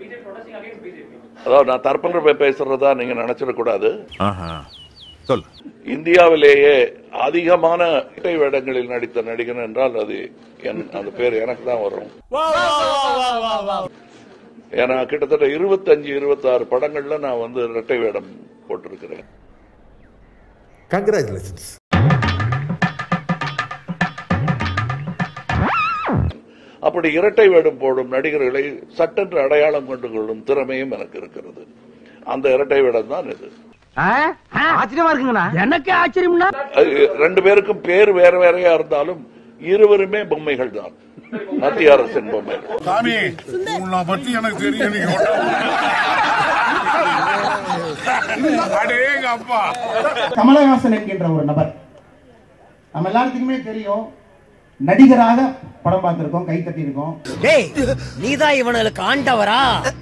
அதாவது நான் தற்பென்று பேசுறதா நீங்க நினைச்சிடக்கூடாது சொல் இந்தியாவிலேயே அதிகமான இரட்டை வேடங்களில் நடித்த நடிகன் என்றால் அது என் அந்த பேர் எனக்கு தான் வரும் ஏன்னா கிட்டத்தட்ட இருபத்தஞ்சு இருபத்தாறு படங்கள்ல நான் வந்து இரட்டை வேடம் போட்டிருக்கிறேன் கங்க்ராச்சுலேஷன்ஸ் அப்படி இரட்டை வேடம் போடும் நடிகர்களை சட்டென்று அடையாளம் கொண்டு கொள்ளும் திறமையும் எனக்கு இருக்கிறது அந்த இரட்டை வேடம் தான் இது ஆச்சரியமா இருக்குங்கண்ணா எனக்கு ஆச்சரியம்னா அது ரெண்டு பேருக்கும் பேர் வேற வேறையா இருந்தாலும் இருவருமே பொம்மைகள் தான் மத்திய அரசின் பொம்மைகள் சாமி உன்னை பத்தி எனக்கு தெரியும் நீங்க அடேங்க அப்பா கமலஹாசன் என்கின்ற ஒரு நபர் நம்ம எல்லாத்துக்குமே தெரியும் நடிகராக படம் பார்த்திருக்கோம் கை தட்டியிருக்கோம் டேய் நீதான் இவனுக்கு ஆண்டவரா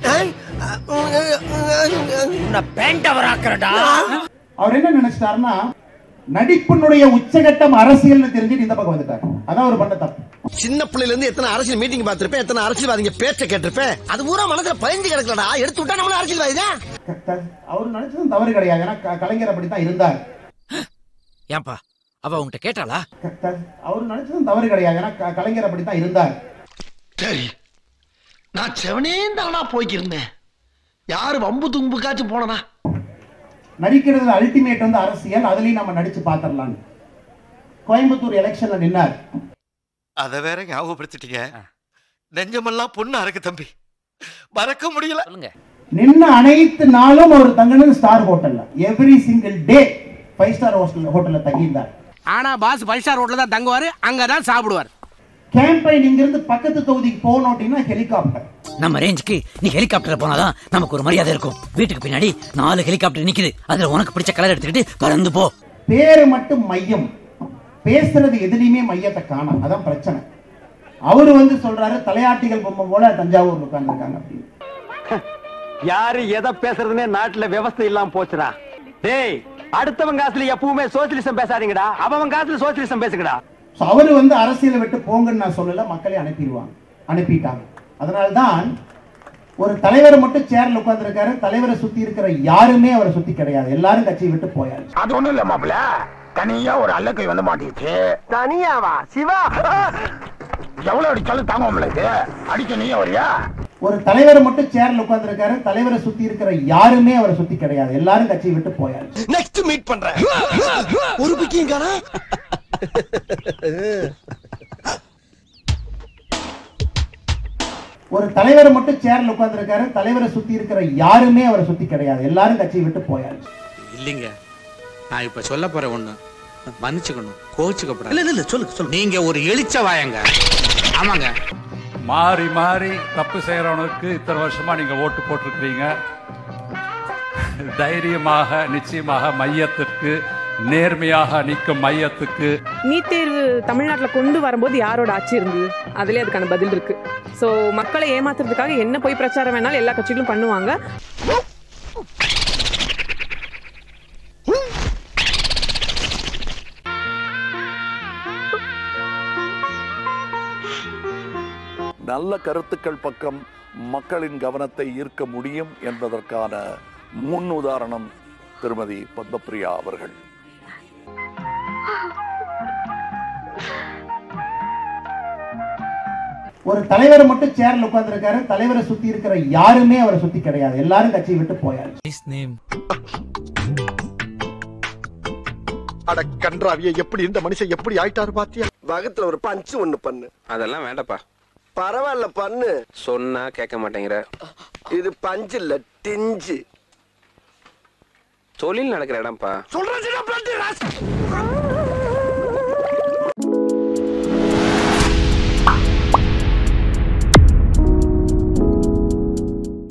உன்னை பேண்டவராக்குறடா அவர் என்ன நினைச்சிட்டாருன்னா நடிப்பினுடைய உச்சகட்டம் அரசியல்னு தெரிஞ்சுட்டு இந்த பக்கம் வந்துட்டாரு அதான் அவர் பண்ண தப்பு சின்ன பிள்ளைல இருந்து எத்தனை அரசியல் மீட்டிங் பார்த்திருப்பேன் எத்தனை அரசியல்வாதிங்க பேச்ச கேட்டிருப்பேன் அது பூரா மனசுல பயந்து கிடக்கலடா எடுத்து விட்டா நம்மள அரசியல்வாதி தான் க- க- அவர் நினைச்சதும் தவறு கிடையாது ஏன்னா க- கலைஞர் அப்படித்தான் இருந்தார் ஏன்பா அவ உன்கிட்ட கேட்டாளா க- க- அவர் நினைச்சதும் தவறு கிடையாது ஏன்னா க- கலைஞர் அப்படித்தான் இருந்தார் சரி நான் செவனே தானா போய்க்கிருந்தேன் யாரு வம்பு தும்புக்காச்சும் போனனா நடிக்கிறதுல அல்டிமேட் வந்து அரசியல் அதுலயும் நம்ம நடிச்சு பாத்திரலாம்னு கோயம்புத்தூர் எலெக்ஷன்ல நின்னார் அத வேற ஞாபகப்படுத்திட்டீங்க நெஞ்சமெல்லாம் பொண்ணா இருக்கு தம்பி மறக்க முடியல சொல்லுங்க நின்ன அனைத்து நாளும் அவர் தங்கினது ஸ்டார் ஹோட்டல்ல every single day five star hotel ஹோட்டல்ல தங்கியிருந்தார் ஆனா பாஸ் ஃபைவ் ஸ்டார் ஹோட்டல்ல தான் தங்குவாரு அங்கதான் சாப்பிடுவார் கேம்பெயின் இங்கிருந்து பக்கத்து தொகுதிக்கு போகணும் அப்படின்னா ஹெலிகாப்டர் நம்ம ரேஞ்சுக்கு நீ ஹெலிகாப்டர்ல போனாதான் நமக்கு ஒரு மரியாதை இருக்கும் வீட்டுக்கு பின்னாடி நாலு ஹெலிகாப்டர் நிக்குது அதுல உனக்கு பிடிச்ச கலர் எடுத்துக்கிட்டு பறந்து போ பேரு மட்டும் மையம் பேசுறது எதுலயுமே மையத்தை காணோம் அதான் பிரச்சனை அவரு வந்து சொல்றாரு தலையாட்டிகள் பொம்மை போல தஞ்சாவூர் உட்கார்ந்துருக்காங்க அப்படின்னு யாரு எதை பேசுறதுன்னே நாட்டுல விவசாயம் இல்லாம போச்சுடா டேய் அடுத்தவன் காசுல எப்பவுமே சோசியலிசம் பேசாதீங்கடா அவன் காசுல சோசியலிசம் பேசுங்கடா So அவரு வந்து அரசியலை விட்டு போங்கன்னு நான் சொல்லல மக்களே அனுப்பிடுவாங்க அனுப்பிட்டாங்க அதனால்தான் ஒரு தலைவர் மட்டும் சேர்ல உட்கார்ந்திருக்காரு தலைவரை சுத்தி இருக்கிற யாருமே அவரை சுத்தி கிடையாது எல்லாரும் கட்சியை விட்டு போயாச்சு அது ஒண்ணும் இல்ல மாப்பிள தனியா ஒரு அல்லக்கை வந்து மாட்டிடுச்சு தனியாவா சிவா எவ்வளவு அடிச்சாலும் தாங்க முடியல அடிக்க நீயே வரியா ஒரு தலைவர் மட்டும் சேர்ல உட்கார்ந்திருக்காரு தலைவரை சுத்தி இருக்கிற யாருமே அவரை சுத்தி கிடையாது எல்லாரும் கட்சியை விட்டு போயாச்சு நெக்ஸ்ட் மீட் பண்றேன் ஒரு பிக்கிங் காணா ஒரு தலைவர் மட்டும் சேர்ல உட்கார்ந்திருக்காரு தலைவரை சுத்தி இருக்கிற யாருமே அவரை சுத்தி கிடையாது எல்லாரும் கட்சியை விட்டு போயாச்சு இல்லைங்க நான் இப்ப சொல்ல போற ஒண்ணு மன்னிச்சுக்கணும் கோச்சுக்கப்படாது இல்ல இல்ல சொல்லு சொல்லு நீங்க ஒரு எலிச்ச வாயங்க ஆமாங்க மாறி மாறி தப்பு செய்யறவனுக்கு இத்தனை வருஷமா நீங்க ஓட்டு போட்டிருக்கிறீங்க தைரியமாக நிச்சயமாக மையத்திற்கு நேர்மையாக நிற்கும் மையத்துக்கு நீட் தேர்வு தமிழ்நாட்டில் கொண்டு வரும்போது யாரோட ஆட்சி இருந்தது அதுலேயே அதுக்கான பதில் இருக்கு ஸோ மக்களை ஏமாத்துறதுக்காக என்ன போய் பிரச்சாரம் வேணாலும் எல்லா கட்சிகளும் பண்ணுவாங்க நல்ல கருத்துக்கள் பக்கம் மக்களின் கவனத்தை ஈர்க்க முடியும் என்பதற்கான முன் உதாரணம் திருமதி பத்மபிரியா அவர்கள் ஒரு தலைவர் மட்டும் சேர்ல உட்கார்ந்திருக்காரு தலைவரை சுத்தி இருக்கிற யாருமே அவரை சுத்தி கிடையாது எல்லாரும் கட்சியை விட்டு போயாச்சு அட கன்றாவிய எப்படி இந்த மனுஷன் எப்படி ஆயிட்டாரு பாத்தியா வகத்துல ஒரு பஞ்சு ஒண்ணு பண்ணு அதெல்லாம் வேண்டாப்பா பரவாயில்ல பண்ணு சொன்னா கேட்க மாட்டேங்கிற இது பஞ்சு இல்ல டிஞ்சு தொழில் நடக்கிற இடம்ப்பா சொல்றேன்